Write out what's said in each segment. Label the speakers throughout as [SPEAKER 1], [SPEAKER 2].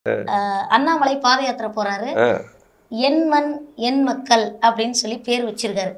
[SPEAKER 1] அஹ், அண்ணாமலை பாத யாத்திரை போறாரு
[SPEAKER 2] ஆ.
[SPEAKER 1] என் மண் என் மக்கள் அப்படின்னு சொல்லி பேர் வச்சிருக்காரு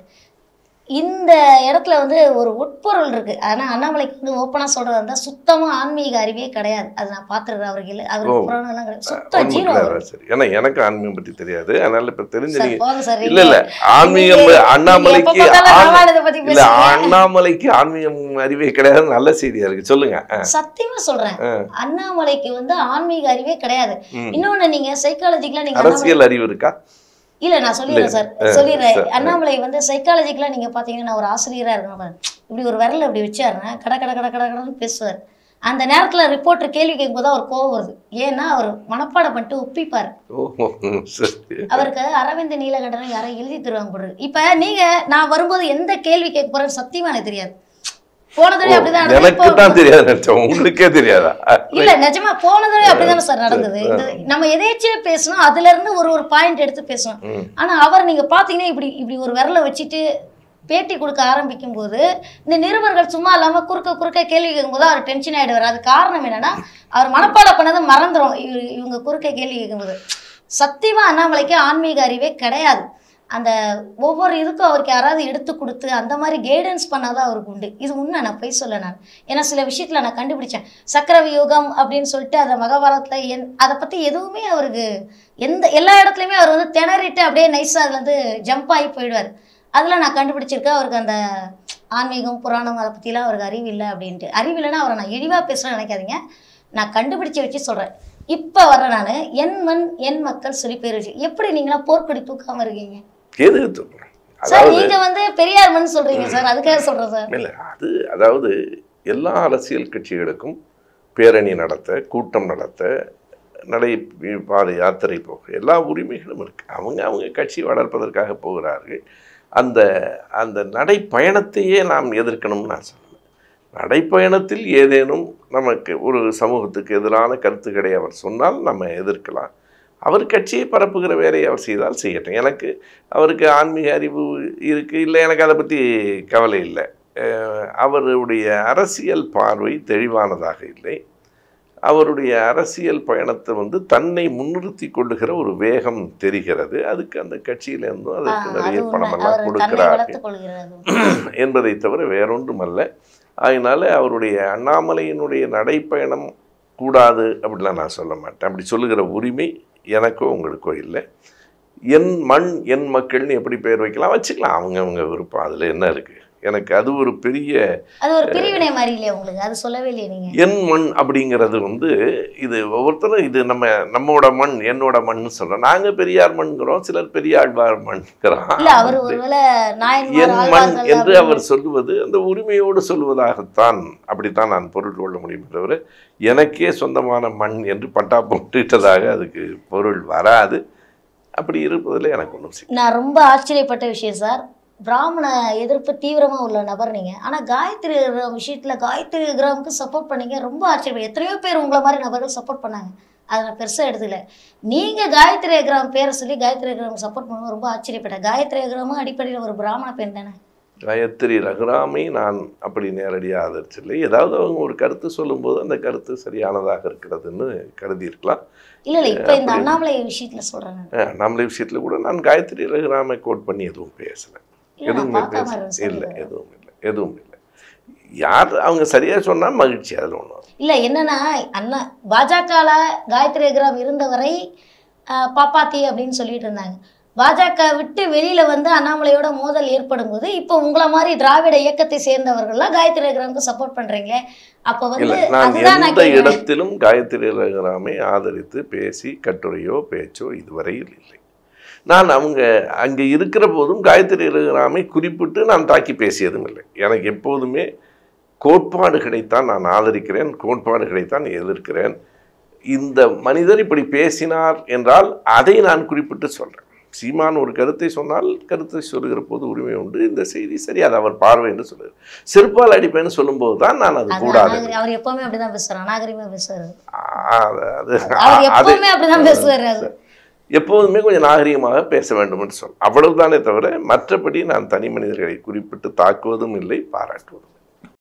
[SPEAKER 1] இந்த இடத்துல வந்து ஒரு உட்பொருள் இருக்கு ஆனா அண்ணாமலைக்கு வந்து ஓப்பனா சொல்றதா இருந்தா சுத்தமா ஆன்மீக அறிவே கிடையாது அது நான் பார்த்துருக்கேன் அவருக்கு இல்லை அவருக்கு
[SPEAKER 2] ஓ.
[SPEAKER 1] புராணம் எல்லாம் கிடையாது சுத்தம்
[SPEAKER 2] உண்மை
[SPEAKER 1] ஜீரோ
[SPEAKER 2] clear ஆ சரி ஏன்னா எனக்கு ஆன்மீகம் பத்தி தெரியாது அதனால இப்ப தெரிஞ்ச
[SPEAKER 1] சார்
[SPEAKER 2] நீங்க
[SPEAKER 1] போங்க சார்
[SPEAKER 2] இல்ல இல்ல ஆன்மீகம்
[SPEAKER 1] நீங்க-
[SPEAKER 2] அண்ணாமலைக்கு
[SPEAKER 1] நீங்க எப்ப பார்த்தாலும்
[SPEAKER 2] ஆன்ம-
[SPEAKER 1] ராமாயணத்தை பத்தி
[SPEAKER 2] இல்ல
[SPEAKER 1] பேசுறீங்க.
[SPEAKER 2] அண்ணாமலைக்கு ஆன்மீகம் அறிவே கிடையாது நல்ல செய்தியா இருக்கு சொல்லுங்க ஆ,
[SPEAKER 1] சத்தியமா சொல்றேன்
[SPEAKER 2] ஆ.
[SPEAKER 1] அண்ணாமலைக்கு வந்து ஆன்மீக அறிவே கிடையாது
[SPEAKER 2] ம்.
[SPEAKER 1] இன்னொன்னு நீங்க சைக்காலஜிக்கலா நீங்க அண்ணாமலை-
[SPEAKER 2] அரசியல் அறிவு இருக்கா
[SPEAKER 1] இல்ல நான் சொல்லிடுறேன் சார்
[SPEAKER 2] ஆ,
[SPEAKER 1] சொல்லிடுறேன்
[SPEAKER 2] சரி.
[SPEAKER 1] அண்ணாமலை வந்து சைக்காலஜிக்கலா நீங்க பாத்தீங்கன்னா நான் ஒரு ஆசிரியரா இருக்கணும் பாருங்க. இப்படி ஒரு விரல் இப்படி வச்சாருன்னா கட கட கட கட கடன்னு பேசுவார் அந்த நேரத்துல ரிப்போர்ட்டர் கேள்வி கேட்கும்போது அவர் கோவம் வருது ஏன்னா அவர் மனப்பாடம் பண்ணிட்டு ஒப்பிப்பாரு
[SPEAKER 2] ஓ சரி
[SPEAKER 1] அவருக்கு அரவிந்த் நீலகண்டனம் யாரோ எழுதி தருவாங்க போடுறது இப்ப நீங்க நான் வரும்போது எந்த கேள்வி கேட்க போறேன்னு சத்தியமா எனக்கு தெரியாது போன தடவை அப்படிதான் நடந்தது.
[SPEAKER 2] எனக்கு
[SPEAKER 1] இப்போ-
[SPEAKER 2] தான் தெரியாது நினைச்சேன் உங்களுக்கே தெரியாதா
[SPEAKER 1] இல்ல நிஜமா போன தடவை அப்படிதானே சார் நடந்தது இந்த நம்ம எதேச்சியா பேசணும் அதுல இருந்து ஒரு ஒரு பாயிண்ட் எடுத்து பேசணும்
[SPEAKER 2] ம்.
[SPEAKER 1] ஆனா அவர் நீங்க பாத்தீங்கன்னா இப்படி இப்படி ஒரு விரலை வச்சுட்டு பேட்டி கொடுக்க ஆரம்பிக்கும் போது இந்த நிருபர்கள் சும்மா இல்லாம குறுக்க குறுக்க கேள்வி கேட்கும்போது அவர் டென்ஷன் ஆயிடுவார் அது காரணம் என்னன்னா அவர் மனப்பாடம் பண்ணது மறந்துடும் இவ- இவங்க குறுக்க கேள்வி கேட்கும்போது சத்தியமா அண்ணாமலைக்கு ஆன்மீக அறிவே கிடையாது அந்த ஒவ்வொரு இதுக்கும் அவருக்கு யாராவது எடுத்து கொடுத்து அந்த மாதிரி கைடன்ஸ் பண்ணாதான் அவருக்கு உண்டு இது உண்மை நான் போய் சொல்ல நான் ஏன்னா சில விஷயத்துல நான் கண்டுபிடிச்சேன் சக்கர வியூகம் அப்படின்னு சொல்லிட்டு அந்த மகாபாரதத்துல என் அதை பத்தி எதுவுமே அவருக்கு எந்த எல்லா இடத்துலையுமே அவர் வந்து திணறிட்டு அப்படியே நைஸாக அதுல இருந்து ஜம்ப் ஆகி போயிடுவார் அதில் நான் கண்டுபிடிச்சிருக்கேன் அவருக்கு அந்த ஆன்மீகம் புராணம் அதை பற்றிலாம் அவருக்கு அறிவு இல்லை அப்படின்ட்டு அறிவு இல்லைன்னா அவரை நான் இழிவாக பேசுகிறேன்னு நினைக்காதீங்க நான் கண்டுபிடிச்சு வச்சு சொல்கிறேன் இப்போ வர நான் என் மண் என் மக்கள் சொல்லி பேர் வச்சு எப்படி நீங்களாம் போர்க்கொடி தூக்காம இருக்கீங்க
[SPEAKER 2] எது சொல்றேன்
[SPEAKER 1] சார்
[SPEAKER 2] அதாவது
[SPEAKER 1] நீங்க வந்து பெரியார் மண் சொல்றீங்க சார் அதுக்காக சொல்றேன் சார்
[SPEAKER 2] இல்லை அது அதாவது எல்லா அரசியல் கட்சிகளுக்கும் பேரணி நடத்த கூட்டம் நடத்த நடை பாதை யாத்திரை போக எல்லா உரிமைகளும் இருக்கு அவங்க அவங்க கட்சி வளர்ப்பதற்காக போகிறார்கள் அந்த அந்த நடைப்பயணத்தையே நாம் எதிர்க்கணும்னு நான் சொல்லுவேன் நடைப்பயணத்தில் ஏதேனும் நமக்கு ஒரு சமூகத்துக்கு எதிரான கருத்துக்களை அவர் சொன்னால் நம்ம எதிர்க்கலாம் அவர் கட்சியை பரப்புகிற வேலையை அவர் செய்தால் செய்யட்டும் எனக்கு அவருக்கு ஆன்மீக அறிவு இருக்குது இல்லை எனக்கு அதை பற்றி கவலை இல்லை அஹ் அவருடைய அரசியல் பார்வை தெளிவானதாக இல்லை அவருடைய அரசியல் பயணத்தை வந்து தன்னை முன்னிறுத்தி கொள்ளுகிற ஒரு வேகம் தெரிகிறது அதுக்கு அந்த கட்சியிலேருந்தும் அதுக்கு
[SPEAKER 1] ஆஹ்,
[SPEAKER 2] நிறைய
[SPEAKER 1] அது உண்மை
[SPEAKER 2] பணமெல்லாம்
[SPEAKER 1] அவர் தன்னை
[SPEAKER 2] கொடுக்கிறார்கள்
[SPEAKER 1] வளர்த்துக் கொள்கிறது
[SPEAKER 2] என்பதை தவிர வேறொன்றுமல்ல அதனால அவருடைய அண்ணாமலையினுடைய நடைப்பயணம் கூடாது அப்படிலாம் நான் சொல்ல மாட்டேன் அப்படி சொல்லுகிற உரிமை எனக்கோ உங்களுக்கோ இல்லை என் மண் என் மக்கள்னு எப்படி பேர் வைக்கலாம் வச்சுக்கலாம் அவங்க அவங்க விருப்பம் அதில் என்ன இருக்குது எனக்கு அது ஒரு பெரிய
[SPEAKER 1] அது ஒரு பிரிவினை மாதிரி இல்லையா உங்களுக்கு அது சொல்லவே இல்லையே நீங்க
[SPEAKER 2] என் மண் அப்படிங்கிறது வந்து இது ஒவ்வொருத்தரும் இது நம்ம நம்மோட மண் என்னோட மண்னு சொல்கிறோம் நாங்கள் பெரியார் மண்கிறோம் சிலர் பெரியாழ்வார் மண்கிறோம்
[SPEAKER 1] இல்ல அவர் ஒருவேளை நாயன்மார்
[SPEAKER 2] என் மண்
[SPEAKER 1] ஆழ்வார்கள்
[SPEAKER 2] என்று
[SPEAKER 1] அப்படின்னு-
[SPEAKER 2] அவர் சொல்லுவது அந்த உரிமையோடு சொல்வதாகத்தான் அப்படித்தான் நான் பொருள் கொள்ள முடியும் தவிர எனக்கே சொந்தமான மண் என்று பட்டா போட்டுட்டதாக அதுக்கு பொருள் வராது அப்படி இருப்பதில் எனக்கு ஒன்றும் சி
[SPEAKER 1] நான் ரொம்ப ஆச்சரியப்பட்ட விஷயம் சார் பிராமண எதிர்ப்பு தீவிரமா உள்ள நபர் நீங்க ஆனா காயத்ரி கிராம் விஷயத்துல காயத்ரி கிராமுக்கு சப்போர்ட் பண்ணீங்க ரொம்ப ஆச்சரியம் எத்தனையோ பேர் உங்களை மாதிரி நபர்கள் சப்போர்ட் பண்ணாங்க அதை நான் பெருசா எடுத்துக்கல நீங்க காயத்ரி கிராம் பேரை சொல்லி காயத்ரி கிராம் சப்போர்ட் பண்ணும்போது ரொம்ப ஆச்சரியப்பட்டேன் காயத்ரி கிராமும் அடிப்படையில் ஒரு பிராமண பெண் தானே
[SPEAKER 2] காயத்ரி ரகுராமை நான் அப்படி நேரடியாக ஆதரிச்சில்லை ஏதாவது அவங்க ஒரு கருத்து சொல்லும்போது அந்த கருத்து சரியானதாக இருக்கிறதுன்னு கருதி இருக்கலாம்
[SPEAKER 1] இல்ல இல்ல இப்ப இந்த அண்ணாமலை விஷயத்துல சொல்றேன் நான்.
[SPEAKER 2] அஹ் நம்மளை விஷயத்தில் கூட நான் காயத்ரி ரகுராமை கோட் பண்ணி எதுவும் பேசலை
[SPEAKER 1] இல்ல, நான்
[SPEAKER 2] எதுவுமே
[SPEAKER 1] பார்க்காம
[SPEAKER 2] பேச
[SPEAKER 1] இருந்தேன்
[SPEAKER 2] இல்லை
[SPEAKER 1] சார்.
[SPEAKER 2] எதுவும் இல்லை எதுவும் இல்லை யார் அவங்க சரியாக சொன்னால் மகிழ்ச்சி அதில் ஒன்றும்
[SPEAKER 1] இல்ல என்னன்னா அண்ணா பாஜகல காயத்ரி கிராம் இருந்தவரை ஆஹ், பாப்பாத்தி அப்படின்னு சொல்லிட்டு இருந்தாங்க பாஜக விட்டு வெளியில வந்து அண்ணாமலையோட மோதல் ஏற்படும் போது இப்போ உங்களை மாதிரி திராவிட இயக்கத்தை சேர்ந்தவர்கள்லாம் காயத்ரி கிராமுக்கு சப்போர்ட் பண்றீங்க அப்ப வந்து
[SPEAKER 2] இல்லை நான்
[SPEAKER 1] அதுதான் நான்
[SPEAKER 2] எந்த
[SPEAKER 1] கேட்கிறேன்.
[SPEAKER 2] இடத்திலும் காயத்ரி ரகுராமை ஆதரித்து பேசி கட்டுரையோ பேச்சோ இதுவரையில் இல்லை நான் அவங்க அங்கே இருக்கிற போதும் காயத்ரி ரகுராமை குறிப்பிட்டு நான் தாக்கி பேசியதும் இல்லை எனக்கு எப்போதுமே கோட்பாடுகளைத்தான் நான் ஆதரிக்கிறேன் கோட்பாடுகளைத்தான் எதிர்க்கிறேன் இந்த மனிதர் இப்படி பேசினார் என்றால் அதை நான் குறிப்பிட்டு சொல்கிறேன் சீமான் ஒரு கருத்தை சொன்னால் கருத்தை சொல்லுகிற போது உரிமை உண்டு இந்த செய்தி சரி அது அவர் பார்வை என்று சொல்லுது செருப்பால் அடிப்பேன்னு சொல்லும்போது தான் நான் அது
[SPEAKER 1] அது
[SPEAKER 2] கூடாது
[SPEAKER 1] அநாகரி- அவர் எப்பவுமே அப்படிதான் பேசுறாரு அநாகரிகமா பேசுறாரு
[SPEAKER 2] அது அது
[SPEAKER 1] அவர்
[SPEAKER 2] அது
[SPEAKER 1] எப்பவுமே அப்படிதான் பேசுவாரு அது
[SPEAKER 2] எப்போதுமே கொஞ்சம் நாகரிகமாக பேச வேண்டும் என்று சொல் அவ்வளவுதானே தவிர மற்றபடி நான் தனி மனிதர்களை குறிப்பிட்டு தாக்குவதும் இல்லை பாராட்டுவதும் இல்லை